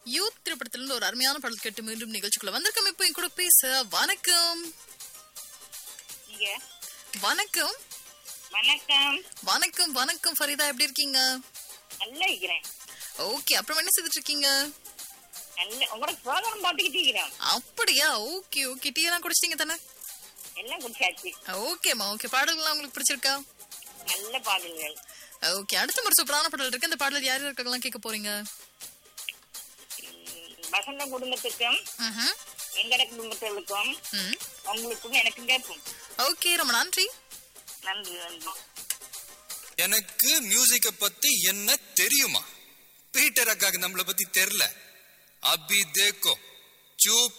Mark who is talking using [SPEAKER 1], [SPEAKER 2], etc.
[SPEAKER 1] Youth திரைப்படத்துல இருந்து ஒரு அருமையான பாடல் கேட்டு மீண்டும் நிகழ்ச்சிக்குள்ள வந்திருக்கோம் இப்போ என் கூட பேச வணக்கம்
[SPEAKER 2] இங்க
[SPEAKER 1] வணக்கம்
[SPEAKER 2] வணக்கம்
[SPEAKER 1] வணக்கம் வணக்கம் ஃபரிதா எப்படி இருக்கீங்க
[SPEAKER 2] நல்லா இருக்கிறேன்
[SPEAKER 1] ஓகே அப்புறம் என்ன செய்துட்டு இருக்கீங்க
[SPEAKER 2] நல்ல உங்களோட சோதனம் பார்த்துக்கிட்டு இருக்கிறோம்
[SPEAKER 1] அப்படியா ஓகே ஓகே டீ எல்லாம் குடிச்சிட்டீங்க தானே
[SPEAKER 2] எல்லாம் குடிச்சாச்சு
[SPEAKER 1] ஓகேம்மா ஓகே பாடல்கள்லாம் உங்களுக்கு பிடிச்சிருக்கா
[SPEAKER 2] நல்ல பாடல்கள்
[SPEAKER 1] ஓகே அடுத்த ஒரு சூப்பரான பாடல் இருக்கு இந்த பாடல் யார் இருக்கலாம் கேட்க போறீங்க
[SPEAKER 2] உம், வசந்த குடும்பத்துக்கும்
[SPEAKER 1] ம்ஹும்.
[SPEAKER 2] எங்கட குடும்பத்திற்கும்
[SPEAKER 1] ம்
[SPEAKER 2] உங்களுக்கும் எனக்கும் கேட்போம்
[SPEAKER 1] ஓகே ரொம்ப நன்றி
[SPEAKER 2] நன்றி நன்றி
[SPEAKER 3] எனக்கு மியூசிக்க பத்தி என்ன தெரியுமா பீட்டர் அக்காக்கு நம்மள பத்தி தெரியல அபி தேக்கோ சூப்